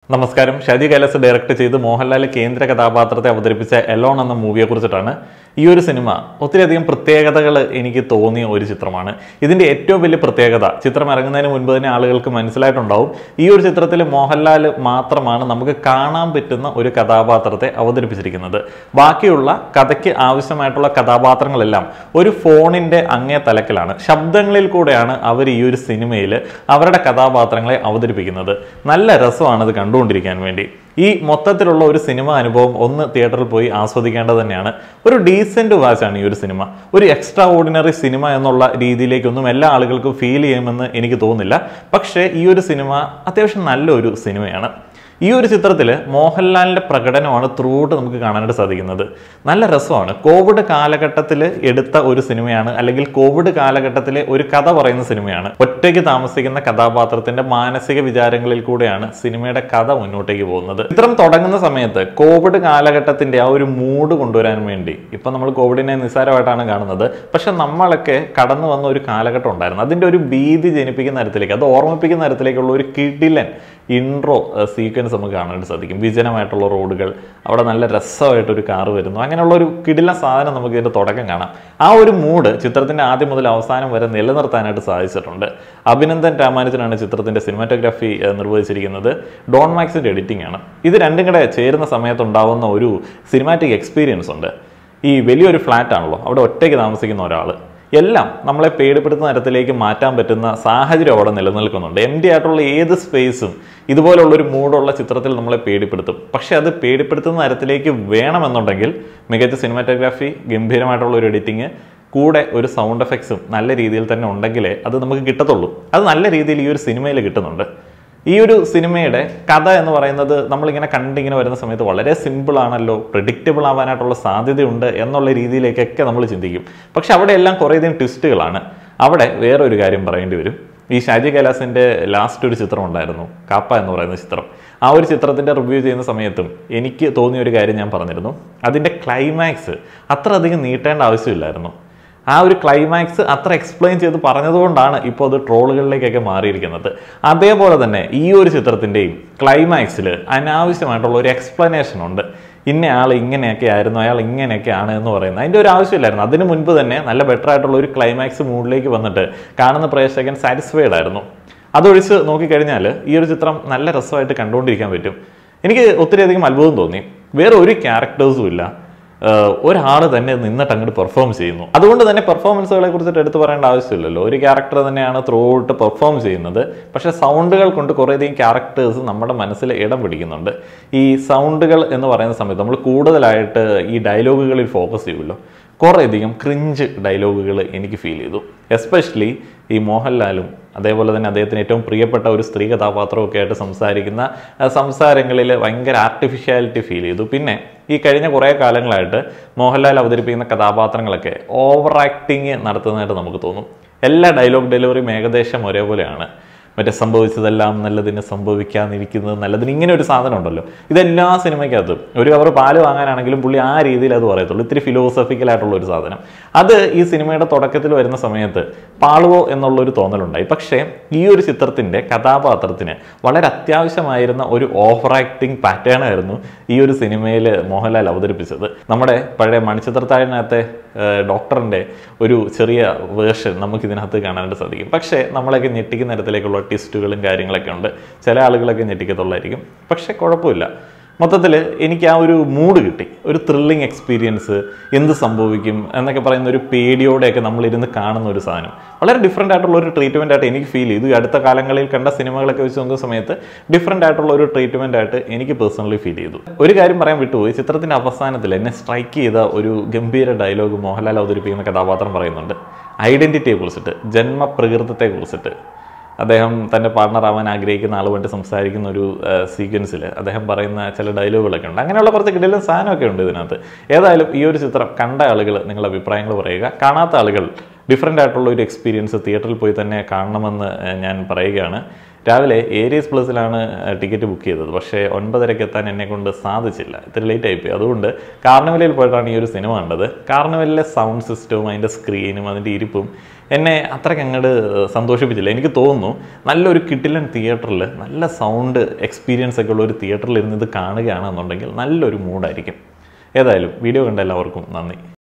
നമസ്കാരം ഷാജി കൈലാസ് ഡയറക്ട് ചെയ്ത് മോഹൻലാൽ കേന്ദ്ര കഥാപാത്രത്തെ അവതരിപ്പിച്ച എലോൺ എന്ന മൂവിയെ കുറിച്ചിട്ടാണ് ഈ ഒരു സിനിമ ഒത്തിരിയധികം പ്രത്യേകതകൾ എനിക്ക് തോന്നിയ ഒരു ചിത്രമാണ് ഇതിന്റെ ഏറ്റവും വലിയ പ്രത്യേകത ചിത്രം ഇറങ്ങുന്നതിന് മുൻപ് തന്നെ ആളുകൾക്ക് മനസ്സിലായിട്ടുണ്ടാവും ഈ ഒരു ചിത്രത്തിൽ മോഹൻലാൽ മാത്രമാണ് നമുക്ക് കാണാൻ പറ്റുന്ന ഒരു കഥാപാത്രത്തെ അവതരിപ്പിച്ചിരിക്കുന്നത് ബാക്കിയുള്ള കഥയ്ക്ക് ആവശ്യമായിട്ടുള്ള കഥാപാത്രങ്ങളെല്ലാം ഒരു ഫോണിന്റെ അങ്ങേ തലക്കിലാണ് ശബ്ദങ്ങളിൽ കൂടെയാണ് അവർ ഈ ഒരു സിനിമയിൽ അവരുടെ കഥാപാത്രങ്ങളെ അവതരിപ്പിക്കുന്നത് നല്ല രസമാണ് ഇത് കണ്ടുകൊണ്ടിരിക്കാൻ വേണ്ടി ഈ മൊത്തത്തിലുള്ള ഒരു സിനിമ അനുഭവം ഒന്ന് തിയേറ്ററിൽ പോയി ആസ്വദിക്കേണ്ടത് തന്നെയാണ് ഒരു ഡീസെന്റ് വാച്ചാണ് ഈ ഒരു സിനിമ ഒരു എക്സ്ട്രാ ഓർഡിനറി സിനിമ എന്നുള്ള രീതിയിലേക്കൊന്നും എല്ലാ ആളുകൾക്കും ഫീൽ ചെയ്യുമെന്ന് എനിക്ക് തോന്നുന്നില്ല പക്ഷേ ഈ ഒരു സിനിമ അത്യാവശ്യം നല്ലൊരു സിനിമയാണ് ഈ ഒരു ചിത്രത്തിൽ മോഹൻലാലിന്റെ പ്രകടനമാണ് ത്രൂട്ട് നമുക്ക് കാണാനായിട്ട് സാധിക്കുന്നത് നല്ല രസമാണ് കോവിഡ് കാലഘട്ടത്തിൽ എടുത്ത ഒരു സിനിമയാണ് അല്ലെങ്കിൽ കോവിഡ് കാലഘട്ടത്തിലെ ഒരു കഥ പറയുന്ന സിനിമയാണ് ഒറ്റയ്ക്ക് താമസിക്കുന്ന കഥാപാത്രത്തിന്റെ മാനസിക വിചാരങ്ങളിൽ കൂടെയാണ് സിനിമയുടെ കഥ മുന്നോട്ടേക്ക് പോകുന്നത് ചിത്രം തുടങ്ങുന്ന സമയത്ത് കോവിഡ് കാലഘട്ടത്തിന്റെ ആ ഒരു മൂഡ് കൊണ്ടുവരാൻ വേണ്ടി ഇപ്പൊ നമ്മൾ കോവിഡിനെ നിസ്സാരമായിട്ടാണ് കാണുന്നത് പക്ഷെ നമ്മളൊക്കെ കടന്നു വന്ന ഒരു കാലഘട്ടം ഉണ്ടായിരുന്നു അതിന്റെ ഒരു ഭീതി ജനിപ്പിക്കുന്ന തരത്തിലേക്ക് അത് ഓർമ്മിപ്പിക്കുന്ന തരത്തിലേക്കുള്ള ഒരു കിടിലൻ ഇൻട്രോ സീക്വൻസ് നമുക്ക് കാണാനായിട്ട് സാധിക്കും വിജനമായിട്ടുള്ള റോഡുകൾ അവിടെ നല്ല രസമായിട്ടൊരു കാറ് വരുന്നു അങ്ങനെയുള്ള ഒരു കിടില സാധനം നമുക്ക് ഇതിന്റെ തുടക്കം കാണാം ആ ഒരു മൂഡ് ചിത്രത്തിന്റെ ആദ്യം മുതൽ അവസാനം വരെ നിലനിർത്താനായിട്ട് സാധിച്ചിട്ടുണ്ട് അഭിനന്ദൻ രാമാനുജനാണ് ചിത്രത്തിന്റെ സിനിമാറ്റോഗ്രാഫി നിർവഹിച്ചിരിക്കുന്നത് ഡോൺ മാക്സിന്റെ എഡിറ്റിംഗ് ആണ് ഇത് രണ്ടും കൂടെ ചേരുന്ന സമയത്തുണ്ടാവുന്ന ഒരു സിനിമാറ്റിക് എക്സ്പീരിയൻസ് ഉണ്ട് ഈ വലിയൊരു ഫ്ലാറ്റ് ആണല്ലോ അവിടെ ഒറ്റയ്ക്ക് താമസിക്കുന്ന ഒരാൾ എല്ലാം നമ്മളെ പേടിപ്പെടുത്തുന്ന തരത്തിലേക്ക് മാറ്റാൻ പറ്റുന്ന സാഹചര്യം അവിടെ നിലനിൽക്കുന്നുണ്ട് എം ഡി ആയിട്ടുള്ള ഏത് സ്പേസും ഇതുപോലുള്ളൊരു മൂഡുള്ള ചിത്രത്തിൽ നമ്മളെ പേടിപ്പെടുത്തും പക്ഷെ അത് പേടിപ്പെടുത്തുന്ന തരത്തിലേക്ക് വേണമെന്നുണ്ടെങ്കിൽ മികച്ച സിനിമാറ്റോഗ്രാഫി ഗംഭീരമായിട്ടുള്ള ഒരു എഡിറ്റിങ് കൂടെ ഒരു സൗണ്ട് എഫക്ട്സും നല്ല രീതിയിൽ തന്നെ ഉണ്ടെങ്കിലേ അത് നമുക്ക് കിട്ടത്തുള്ളൂ അത് നല്ല രീതിയിൽ ഈ ഒരു സിനിമയിൽ കിട്ടുന്നുണ്ട് ഈ ഒരു സിനിമയുടെ കഥ എന്ന് പറയുന്നത് നമ്മളിങ്ങനെ കണ്ടിങ്ങനെ വരുന്ന സമയത്ത് വളരെ സിമ്പിൾ ആണല്ലോ പ്രഡിക്റ്റബിൾ ആവാനായിട്ടുള്ള സാധ്യതയുണ്ട് എന്നുള്ള രീതിയിലേക്കൊക്കെ നമ്മൾ ചിന്തിക്കും പക്ഷെ അവിടെ എല്ലാം കുറേയധികം ട്വിസ്റ്റുകളാണ് അവിടെ വേറൊരു കാര്യം പറയേണ്ടി വരും ഈ ഷാജി കൈലാസിന്റെ ലാസ്റ്റ് ഒരു ചിത്രം ഉണ്ടായിരുന്നു കാപ്പ എന്ന് പറയുന്ന ചിത്രം ആ ഒരു ചിത്രത്തിന്റെ റിവ്യൂ ചെയ്യുന്ന സമയത്തും എനിക്ക് തോന്നിയ ഒരു കാര്യം ഞാൻ പറഞ്ഞിരുന്നു അതിന്റെ ക്ലൈമാക്സ് അത്ര അധികം നീട്ടേണ്ട ആവശ്യമില്ലായിരുന്നു ആ ഒരു ക്ലൈമാക്സ് അത്ര എക്സ്പ്ലെയിൻ ചെയ്ത് പറഞ്ഞതുകൊണ്ടാണ് ഇപ്പോൾ അത് ട്രോളുകളിലേക്കൊക്കെ മാറിയിരിക്കുന്നത് അതേപോലെ തന്നെ ഈ ഒരു ചിത്രത്തിൻ്റെയും ക്ലൈമാക്സിൽ അനാവശ്യമായിട്ടുള്ള ഒരു എക്സ്പ്ലനേഷൻ ഉണ്ട് ഇന്ന ആൾ ഇങ്ങനെയൊക്കെ ആയിരുന്നു അയാൾ ഇങ്ങനെയൊക്കെയാണ് എന്ന് പറയുന്നത് അതിൻ്റെ ഒരു ആവശ്യമില്ലായിരുന്നു അതിന് മുൻപ് തന്നെ നല്ല ബെറ്റർ ആയിട്ടുള്ള ഒരു ക്ലൈമാക്സ് മൂഡിലേക്ക് വന്നിട്ട് കാണുന്ന പ്രേക്ഷകൻ സാറ്റിസ്ഫൈഡ് ആയിരുന്നു അതൊഴിച്ച് നോക്കിക്കഴിഞ്ഞാൽ ഈ ഒരു ചിത്രം നല്ല രസമായിട്ട് കണ്ടുകൊണ്ടിരിക്കാൻ പറ്റും എനിക്ക് ഒത്തിരിയധികം അത്ഭുതം തോന്നി വേറെ ഒരു ക്യാരക്ടേഴ്സും ഇല്ല ഒരാൾ തന്നെ നിന്നിട്ട് അങ്ങോട്ട് പെർഫോം ചെയ്യുന്നു അതുകൊണ്ട് തന്നെ പെർഫോമൻസുകളെ കുറിച്ചിട്ട് എടുത്തു പറയേണ്ട ആവശ്യമില്ലല്ലോ ഒരു ക്യാരക്ടർ തന്നെയാണ് ത്രൂ ഔട്ട് പെർഫോം ചെയ്യുന്നത് പക്ഷേ സൗണ്ടുകൾ കൊണ്ട് കുറേയധികം ക്യാരക്ടേഴ്സ് നമ്മുടെ മനസ്സിൽ ഇടം പിടിക്കുന്നുണ്ട് ഈ സൗണ്ടുകൾ എന്ന് പറയുന്ന സമയത്ത് നമ്മൾ കൂടുതലായിട്ട് ഈ ഡയലോഗുകളിൽ ഫോക്കസ് ചെയ്യുമല്ലോ കുറേയധികം ക്രിഞ്ച് ഡയലോഗുകൾ എനിക്ക് ഫീൽ ചെയ്തു എസ്പെഷ്യലി ഈ മോഹൻലാലും അതേപോലെ തന്നെ അദ്ദേഹത്തിന് ഏറ്റവും പ്രിയപ്പെട്ട ഒരു സ്ത്രീ കഥാപാത്രമൊക്കെ ആയിട്ട് സംസാരിക്കുന്ന സംസാരങ്ങളിൽ ഭയങ്കര ആർട്ടിഫിഷ്യാലിറ്റി ഫീൽ ചെയ്തു പിന്നെ ഈ കഴിഞ്ഞ കുറേ കാലങ്ങളായിട്ട് മോഹൻലാൽ അവതരിപ്പിക്കുന്ന കഥാപാത്രങ്ങളൊക്കെ ഓവർ ആക്ടിങ് നടത്തുന്നതായിട്ട് നമുക്ക് തോന്നും എല്ലാ ഡയലോഗ് ഡെലിവറിയും ഏകദേശം ഒരേപോലെയാണ് മറ്റേ സംഭവിച്ചതെല്ലാം നല്ലതിന് സംഭവിക്കാതിരിക്കുന്നത് നല്ലതിന് ഇങ്ങനെ ഒരു സാധനം ഉണ്ടല്ലോ ഇതെല്ലാ സിനിമയ്ക്കകത്തും ഒരു കവർ പാല് വാങ്ങാനാണെങ്കിലും പുള്ളി ആ രീതിയിൽ അത് പറയത്തുള്ളൂ ഇത്തിരി ഫിലോസഫിക്കൽ ആയിട്ടുള്ള ഒരു സാധനം അത് ഈ സിനിമയുടെ തുടക്കത്തിൽ വരുന്ന സമയത്ത് പാളുവോ എന്നുള്ള ഒരു തോന്നലുണ്ടായി പക്ഷേ ഈ ഒരു ചിത്രത്തിന്റെ കഥാപാത്രത്തിന് വളരെ അത്യാവശ്യമായിരുന്ന ഒരു ഓവർ ആക്ടിങ് പാറ്റേൺ ആയിരുന്നു ഈ ഒരു സിനിമയിൽ മോഹൻലാൽ അവതരിപ്പിച്ചത് നമ്മുടെ പഴയ മണിച്ചിത്രത്താഴിനകത്തെ ഡോക്ടറിന്റെ ഒരു ചെറിയ വേർഷൻ നമുക്ക് ഇതിനകത്ത് കാണാനായിട്ട് സാധിക്കും പക്ഷേ നമ്മളൊക്കെ ഞെട്ടിക്കുന്ന തരത്തിലേക്കുള്ള ട്വിസ്റ്റുകളും കാര്യങ്ങളൊക്കെ ഉണ്ട് ചില ആളുകളൊക്കെ ഞെട്ടിക്കത്തുള്ളായിരിക്കും പക്ഷേ കുഴപ്പമില്ല മൊത്തത്തിൽ എനിക്ക് ആ ഒരു മൂഡ് കിട്ടി ഒരു ത്രില്ലിങ് എക്സ്പീരിയൻസ് എന്ത് സംഭവിക്കും എന്നൊക്കെ പറയുന്ന ഒരു പേടിയോടെയൊക്കെ നമ്മളിരുന്ന് കാണുന്ന ഒരു സാധനം വളരെ ഡിഫറെൻ്റ് ആയിട്ടുള്ള ഒരു ട്രീറ്റ്മെൻ്റ് ആയിട്ട് എനിക്ക് ഫീൽ ചെയ്തു ഈ അടുത്ത കാലങ്ങളിൽ കണ്ട സിനിമകളൊക്കെ വെച്ച് നോക്കുന്ന സമയത്ത് ഡിഫറെൻ്റ് ആയിട്ടുള്ള ഒരു ട്രീറ്റ്മെൻ്റ് ആയിട്ട് എനിക്ക് പേഴ്സണലി ഫീൽ ചെയ്തു ഒരു കാര്യം പറയാൻ വിട്ടുപോയി ചിത്രത്തിൻ്റെ അവസാനത്തിൽ എന്നെ സ്ട്രൈക്ക് ചെയ്ത ഒരു ഗംഭീര ഡയലോഗ് മോഹൻലാൽ അവതരിപ്പിക്കുന്ന കഥാപാത്രം പറയുന്നുണ്ട് ഐഡൻറ്റിറ്റിയെ കുറിച്ചിട്ട് ജന്മപ്രകൃതത്തെ കുറിച്ചിട്ട് അദ്ദേഹം തൻ്റെ പാർട്ണർ ആവാൻ ആഗ്രഹിക്കുന്ന ആളുമായിട്ട് സംസാരിക്കുന്ന ഒരു സീക്വൻസിൽ അദ്ദേഹം പറയുന്ന ചില ഡയലോഗുകളൊക്കെ ഉണ്ട് അങ്ങനെയുള്ള കുറച്ച് കിടലും സാധനമൊക്കെ ഉണ്ട് ഇതിനകത്ത് ഏതായാലും ഈ ഒരു ചിത്രം കണ്ട ആളുകൾ നിങ്ങളുടെ അഭിപ്രായങ്ങൾ പറയുക കാണാത്ത ആളുകൾ ഡിഫറെൻ്റ് ആയിട്ടുള്ള ഒരു എക്സ്പീരിയൻസ് തിയേറ്ററിൽ പോയി തന്നെ കാണണമെന്ന് ഞാൻ പറയുകയാണ് രാവിലെ ഏരിയസ് പ്ലസിലാണ് ടിക്കറ്റ് ബുക്ക് ചെയ്തത് പക്ഷേ ഒൻപതരയ്ക്ക് എത്താൻ എന്നെ കൊണ്ട് സാധിച്ചില്ല ഇത്തിരി ലേറ്റ് ആയിപ്പോയി അതുകൊണ്ട് കാർണിവലിൽ പോയിട്ടാണ് ഈ ഒരു സിനിമ കണ്ടത് കാർണിവലിലെ സൗണ്ട് സിസ്റ്റവും അതിൻ്റെ സ്ക്രീനും അതിൻ്റെ ഇരിപ്പും എന്നെ അത്രയ്ക്ക് അങ്ങോട്ട് സന്തോഷിപ്പിച്ചില്ല എനിക്ക് തോന്നുന്നു നല്ലൊരു കിട്ടിലൻ തിയേറ്ററിൽ നല്ല സൗണ്ട് എക്സ്പീരിയൻസ് ഒക്കെ ഉള്ള ഒരു തിയേറ്ററിൽ ഇരുന്ന് ഇത് കാണുകയാണെന്നുണ്ടെങ്കിൽ നല്ലൊരു മൂഡായിരിക്കും ഏതായാലും വീഡിയോ കണ്ട എല്ലാവർക്കും നന്ദി